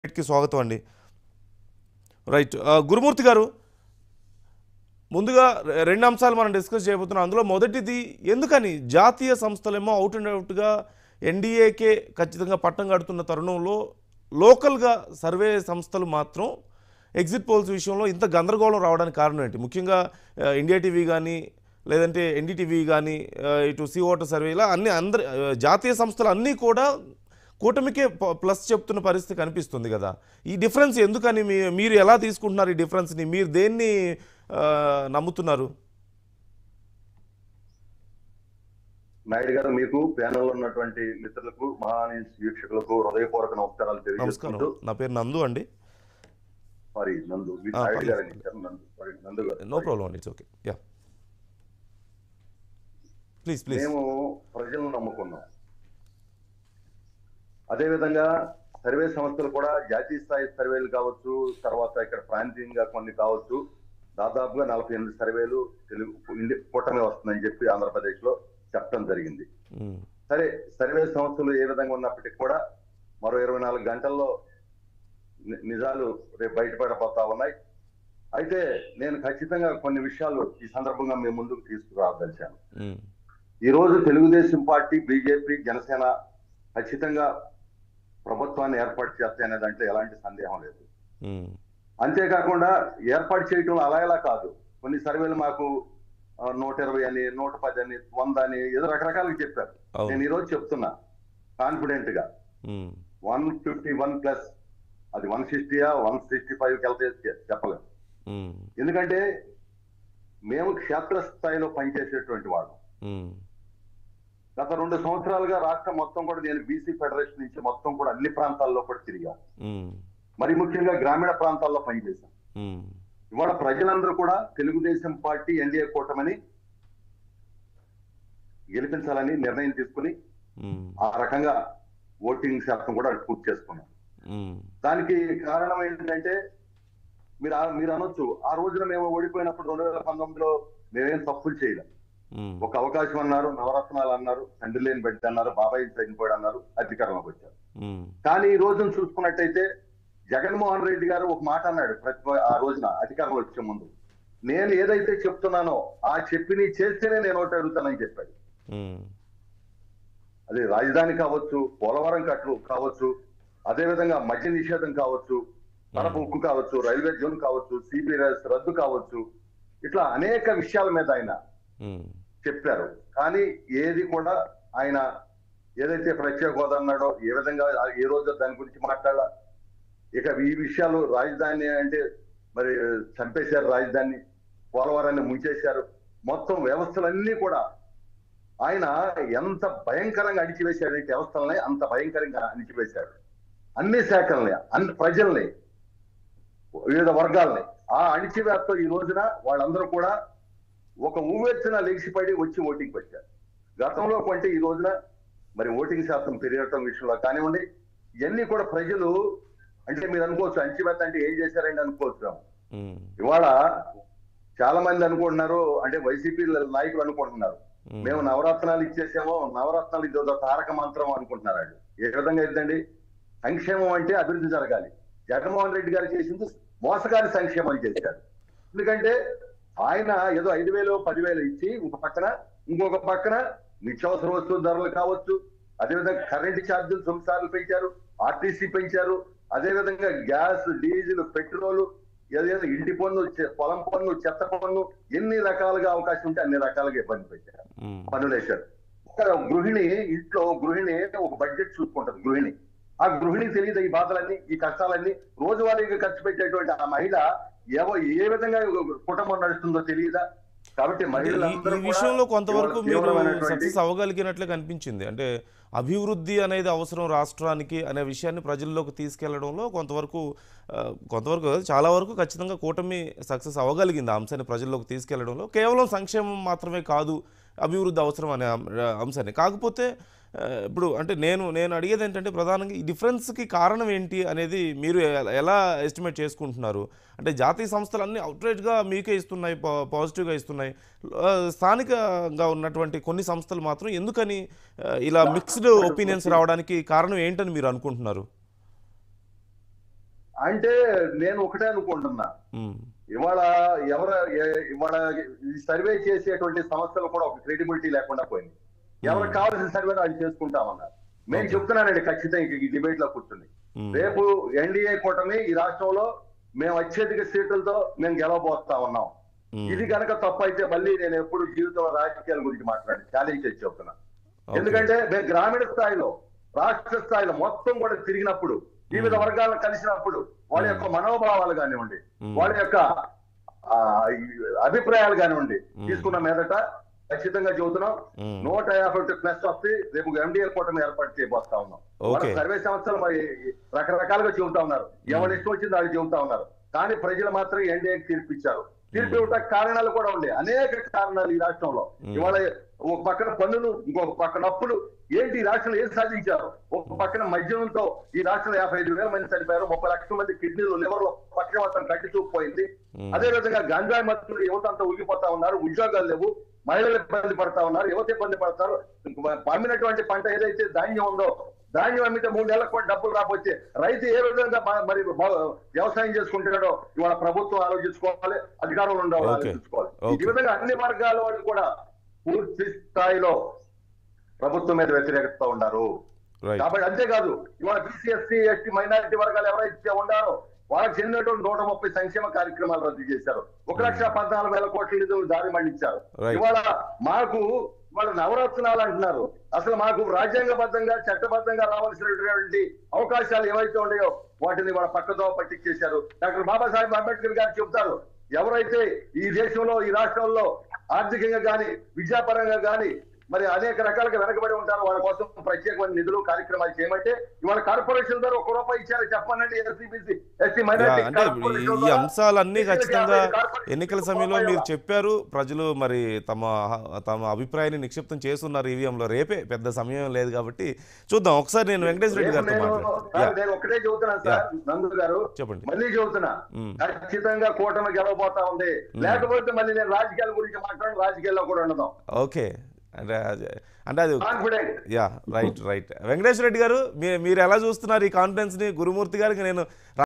కి స్వాగతం అండి రైట్ ఆ, గురుమూర్తి గారు ముందుగా రె- రెండు అంశాలు మనం డిస్కస్ చేయబోతున్నాం అందులో మొదటిది ఎందుకని జాతీయ సంస్థలేమో అవుట్ అండ్ అవుట్గా ఎన్డీఏకే ఖచ్చితంగా పట్టం కడుతున్న తరుణంలో లోకల్గా సర్వే సంస్థలు మాత్రం ఎగ్జిట్ పోల్స్ విషయంలో ఇంత గందరగోళం రావడానికి కారణం ఏంటి ముఖ్యంగా ఆ, ఇండియా టీవీ కానీ లేదంటే ఎన్డీటీవీ కానీ ఆ, ఇటు సి ఓటర్ సర్వే ఇలా అన్ని అందరి ఆ, జాతీయ సంస్థలు అన్నీ కూడా కూటమికే ప- ప్లస్ చెప్తున్న పరిస్థితి కనిపిస్తుంది కదా ఈ డిఫరెన్స్ ఎందుకని మీ మీరు ఎలా తీసుకుంటున్నారు ఈ డిఫరెన్స్ని మీరు దేన్ని ఆ, నమ్ముతున్నారు నాయుడు గారు మీకు ప్యానల్ ఉన్నటువంటి మిత్రులకు మహాని వీక్షకులకు హృదయపూర్వక నమస్కారాలు నమస్కారం తెలియజేసుకుంటూ నా పేరు నందు అండి సారీ నందు మీ ఆ, నాయుడు పర్లేదు. గారు ఇచ్చారు నందు సారీ నందు గారు నో ప్రాబ్లం అండి it's okay yeah please please మేము ప్రజలను నమ్ముకున్నాం అదేవిధంగా సర్వే సంస్థలు కూడా జాతీయ స్థాయి సర్వేలు కావచ్చు తర్వాత ఇక్కడ ప్రాంతీయంగా కొన్ని కావచ్చు దాదాపుగా నలభై ఎనిమిది సర్వేలు తెలుగు ఇండి కూటమి వస్తుందని చెప్పి ఆంధ్రప్రదేశ్ లో చెప్పడం జరిగింది సరే సర్వే సంస్థలు ఏ విధంగా ఉన్నప్పటికీ కూడా మరో ఇరవై నాలుగు గంటల్లో ని- నిజాలు రేపు బయటపడబోతా ఉన్నాయి అయితే నేను ఖచ్చితంగా కొన్ని విషయాలు ఈ సందర్భంగా మేము ముందుకు తీసుకురాదలిచాను ఈ రోజు తెలుగుదేశం పార్టీ బీజేపీ జనసేన ఖచ్చితంగా ప్రభుత్వాన్ని ఏర్పాటు చేస్తాయనే దాంట్లో ఎలాంటి సందేహం లేదు అంతేకాకుండా ఏర్పాటు చేయటం అలా ఎలా కాదు కొన్ని సర్వేలు మాకు ఆ, నూట ఇరవై అని నూట పది అని వంద అని ఏదో రకరకాలుగా చెప్పారు నేను అవును ఈ రోజు చెప్తున్నా కాన్ఫిడెంట్ గా um, one fifty one plus అది వన్ సిక్స్టీయా వన్ సిక్స్టీ ఫైవ్ కి వెళ్తే చె- చెప్పలేము ఉమ్, ఎందుకంటే మేము క్షేత్ర స్థాయిలో పనిచేసేటువంటి వాళ్ళం ఉమ్, గత రెండు సంవత్సరాలుగా రాష్ట్రం మొత్తం కూడా నేను బీసీ ఫెడరేషన్ నుంచి మొత్తం కూడా అన్ని ప్రాంతాల్లో కూడా తిరిగాం ఉమ్, మరి ముఖ్యంగా గ్రామీణ ప్రాంతాల్లో పనిచేశాం ఉమ్, ఇవాళ ప్రజలందరూ కూడా తెలుగుదేశం పార్టీ ఎన్డీఏ కూటమిని గెలిపించాలని నిర్ణయం తీసుకుని ఉమ్, ఆ రకంగా ఓటింగ్ శాతం కూడా పూర్తి చేసుకున్నాం ఉమ్, దానికి కారణం ఏంటంటే మీరు ఆ- మీరు అనొచ్చు ఆ రోజున మేము ఓడిపోయినప్పుడు రెండు వేల పంతొమ్మిదిలో మేమేం తప్పులు చేయలేం ఉమ్, ఒక అవకాశం అన్నారు నవరత్నాలు అన్నారు తండ్రి లేని బిడ్డ అన్నారు బాబాయ్ చనిపోయాడు అన్నారు అధికారంలోకి వచ్చారు ఉమ్, కానీ ఈ రోజున చూసుకున్నట్టయితే జగన్మోహన్ రెడ్డి గారు ఒక మాట అన్నాడు ప్రతి ఆ రోజున అధికారంలో వచ్చే ముందు నేను ఏదైతే చెప్తున్నానో ఆ చెప్పిని చేస్తేనే నేను ఒకటి అడుగుతానని చెప్పాడు ఉమ్, అది రాజధాని కావచ్చు పోలవరం కట్లు కావచ్చు అదే విధంగా మద్య నిషేధం కావచ్చు తరపు ఉక్కు కావచ్చు రైల్వే జోన్ కావచ్చు సిబి రద్దు కావచ్చు ఇట్లా అనేక విషయాల మీద ఆయన ఉమ్, చెప్పారు కానీ ఏది కూడా ఆయన ఏదైతే ప్రత్యేక హోదా అన్నాడో ఏ విధంగా ఆ- ఏ రోజు దాని గురించి మాట్లాడాల ఇక ఈ విషయాలు రాజధాని అంటే మరి చంపేశారు రాజధాని పోలవరాన్ని ముంచేశారు మొత్తం వ్యవస్థలన్నీ కూడా ఆయన ఎంత భయంకరంగా అణిచివేశాడంటే వ్యవస్థలని అంత భయంకరంగా అణిచివేశాడు అన్ని శాఖల్ని అన్ని ప్రజల్ని వివిధ వర్గాల్ని ఆ అణిచివేతతో ఈ రోజున వాళ్ళందరూ కూడా ఒక ఊవెత్తున లెగిసిపడి వచ్చి ఓటింగ్కి వచ్చారు గతంలో కంటే ఈ రోజున మరి ఓటింగ్ శాతం పెరగటం విషయంలో కానివ్వండి ఇవన్నీ కూడా ప్రజలు అంటే మీరు అనుకోవచ్చు అణచివేత అంటే ఏం చేశారండి అనుకోవచ్చు ఉమ్, ఇవాళ చాలా మంది అనుకుంటున్నారు అంటే వైసీపీ నాయకులు అనుకుంటున్నారు ఉమ్, మేము నవరత్నాలు ఇచ్చేసామో నవరత్నాలు ఇది ఒక తారక మంత్రం అనుకుంటున్నారు వాళ్ళు ఏ విధంగా ఇద్దండి సంక్షేమం అంటే అభివృద్ధి జరగాలి జగన్మోహన్ రెడ్డి గారు చేసింది మోసగారి సంక్షేమం చేశారు ఎందుకంటే ఆయన ఏదో ఐదు వేలు పదివేలు ఇచ్చి ఒక పక్కన ఇంకొక పక్కన నిత్యావసర వస్తువుల ధరలు కావచ్చు అదేవిధంగా కరెంటు ఛార్జీలు తొమ్మిది సార్లు పెంచారు ఆర్టీసీ పెంచారు అదేవిధంగా గ్యాస్ డీజిల్ పెట్రోల్ ఏదైనా ఇంటి పన్ను చె- పొలం పన్ను చెత్త పన్ను ఎన్ని రకాలుగా అవకాశం ఉంటే అన్ని రకాలుగా ఇబ్బంది పెట్టారు ఉమ్, పనులు వేశారు ఒక గృహిణి ఇంట్లో గృహిణి ఒక బడ్జెట్ చూసుకుంటది గృహిణి ఆ గృహిణికి తెలియదు ఈ బాధలన్నీ ఈ కష్టాలన్నీ రోజువారీగా ఖర్చు పెట్టేటువంటి ఆ మహిళ ఏవో ఏ విధంగా కుటుంబం నడుస్తుందో తెలియదా కాబట్టి అంటే ఈ- మహిళలందరూ ఈ కూడా విషయంలో కొంతవరకు తీవ్ర- మీరు తీవ్రమైనటువంటి- సక్సెస్ అవ్వగలిగినట్లే కనిపించింది అంటే అభివృద్ధి అనేది అవసరం రాష్ట్రానికి అనే విషయాన్ని ప్రజల్లోకి తీసుకెళ్లడంలో కొంతవరకు ఆ, కొంతవరకు కాదు, చాలా వరకు ఖచ్చితంగా కూటమి సక్సెస్ అవ్వగలిగింది ఆ అంశాన్ని ప్రజల్లోకి తీసుకెళ్లడంలో కేవలం సంక్షేమం మాత్రమే కాదు అభివృద్ధి అవసరం అనే అం- అంశాన్ని కాకపోతే ఆ, ఇప్పుడు అంటే నేను నేను అడిగేది ఏంటంటే ప్రధానంగా ఈ డిఫరెన్స్కి కారణం ఏంటి అనేది మీరు ఎ- ఎలా ఎస్టిమేట్ చేసుకుంటున్నారు అంటే జాతీయ సంస్థలు అన్నీ అవుట్రైట్గా మీకే ఇస్తున్నాయి పా- పాజిటివ్గా ఇస్తున్నాయి ఆ, స్థానికంగా ఉన్నటువంటి కొన్ని సంస్థలు మాత్రం ఎందుకని ఆ, ఇలా మిక్స్డ్ ఒపీనియన్స్ రావడానికి కారణం ఏంటని మీరు అనుకుంటున్నారు అంటే నేను ఒకటే అనుకుంటున్నా ఉమ్, ఇవాళ ఎవరు ఏ- ఇవాళ ఈ సర్వే చేసేటువంటి సంస్థలు కూడా ఒక క్రెడిబిలిటీ లేకుండా పోయింది ఎవరికి కావాల్సిన సర్వే వాళ్ళు చేసుకుంటామన్నారు నేను Okay. చెప్తున్నానండి ఖచ్చితంగా ఈ డిబేట్ లో కూర్చుని ఉమ్, రేపు ఎన్డీఏ కూటమి ఈ రాష్ట్రంలో మేము అత్యధిక సీట్లతో మేము గెలవబోతా ఉన్నాం ఉమ్, ఇది కనుక తప్పు అయితే మళ్ళీ నేను ఎప్పుడు జీవితంలో రాజకీయాల గురించి మాట్లాడి ఛాలెంజ్ చేసి చెప్తున్నా ఓకే. ఎందుకంటే మేము గ్రామీణ స్థాయిలో రాష్ట్ర స్థాయిలో మొత్తం కూడా తిరిగినప్పుడు వివిధ వర్గాలను కలిసినప్పుడు వాళ్ళ యొక్క మనోభావాలు కానివ్వండి మ్మ్. వాళ్ళ యొక్క ఆ, ఈ అభిప్రాయాలు కానివ్వండి మ్మ్. తీసుకున్న మీదట ఖచ్చితంగా చెబుతున్నాం మ్మ్. నూట యాభై ఒకటి ప్లస్ వస్తే రేపు ఎండిఏ కూటమి ఏర్పాటు చేయబోతా ఉన్నాం ఓకే. వాళ్ళ సర్వే సంస్థలు మరి రకరకాలుగా చెబుతా ఉన్నారు ఎవరు ఇష్టం వచ్చింది వాళ్ళు చెబుతా ఉన్నారు కానీ ప్రజలు మాత్రం ఎన్డీఏ తీర్పిచ్చారు తీర్పు ఇవ్వడానికి కారణాలు కూడా ఉండే అనేక కారణాలు ఈ రాష్ట్రంలో మ్మ్. ఇవాళ ఒక పక్కన పన్నులు ఇంకొక పక్కన అప్పులు ఏంటి ఈ రాష్ట్రంలో ఏం సాధించారు ఒక పక్కన మద్యంతో ఈ రాష్ట్రంలో యాభై ఐదు వేల మంది చనిపోయారు ముప్పై లక్షల మంది కిడ్నీలు లివర్ లో పక్షవాతం కట్టి చూపుపోయింది మ్మ్. అదే విధంగా గంజాయి మత్తులు యువత అంతా ఉగిపోతా ఉన్నారు ఉద్యోగాలు లేవు మహిళలు ఇబ్బంది పడతా ఉన్నారు యువత ఇబ్బంది పడతారు పండినటువంటి పంట ఏదైతే ధాన్యం ఉందో ధాన్యం అమ్మితే మూడు నెలలకు కూడా డబ్బులు రాకపోతే రైతు ఏ విధంగా బ- మరి బ- వ్యవసాయం చేసుకుంటున్నాడో ఇవాళ ప్రభుత్వం ఆలోచించుకోవాలి అధికారులు ఉండాలి ఓకే. ఆలోచించుకోవాలి ఓకే. ఈ విధంగా అన్ని వర్గాల వాళ్ళు కూడా పూర్తి స్థాయిలో ప్రభుత్వం మీద వ్యతిరేకత ఉన్నారు రైట్ కాబట్టి అంతేకాదు ఇవాళ బీసీ ఎస్సీ ఎస్టీ మైనారిటీ వర్గాలు ఎవరైతే ఉన్నారో వాళ్ళకి చెందినటువంటి నూట ముప్పై సంక్షేమ కార్యక్రమాలు రద్దు చేశారు ఒక లక్ష పద్నాలుగు వేల కోట్ల నిధులు దారి మళ్లించారు Right. ఇవాళ మాకు వాళ్ళ నవరత్నాలు అంటున్నారు అసలు మాకు రాజ్యాంగబద్ధంగా చట్టబద్ధంగా రావాల్సినటువంటి అవకాశాలు ఏవైతే ఉన్నాయో వాటిని వాళ్ళ పక్కదో పట్టించేశారు డాక్టర్ బాబాసాహెబ్ అంబేద్కర్ గారు చెప్తారు ఎవరైతే ఈ దేశంలో ఈ రాష్ట్రంలో ఆర్థికంగా గాని విద్యాపరంగా గాని మరి అనేక రకాలుగా వెనకబడి ఉంటారు వాళ్ళ కోసం ప్రత్యేకమైన నిధులు కార్యక్రమాలు చేయమంటే ఇవాళ కార్పొరేషన్ ద్వారా ఒక రూపాయి ఇచ్చారు చెప్పనండి ఎస్సీబీసీ ఎస్టీ యా, అంటే ఈ- ఈ అంశాలన్నీ ఖచ్చితంగా ఎన్నికల సమయంలో మీరు చెప్పారు ప్రజలు మరి తమ తమ అభిప్రాయాన్ని నిక్షిప్తం చేస్తున్నారు ఈవీఎంలో రేపే పెద్ద సమయం లేదు కాబట్టి చూద్దాం ఒకసారి నేను వెంకటేశ్వర రెడ్డి గారితో నేను మాట్లాడతాను సార్, నేను ఒకటే చెబుతున్నాను సార్ నందు గారు చెప్పండి మళ్ళీ చెబుతున్నా మ్మ్. ఖచ్చితంగా కూటమి గెలవబోతా ఉంది లేకపోతే మళ్ళీ నేను రాజకీయాల గురించి మాట్లాడడం రాజకీయాల్లో కూడా ఉండదు ఓకే అంటే అది- అంటే అది confident yeah right right Venkateswara Reddy గారు మీ- మీరు ఎలా చూస్తున్నారు ఈ కాన్ఫిడెన్స్ని గురుమూర్తి గారికి నేను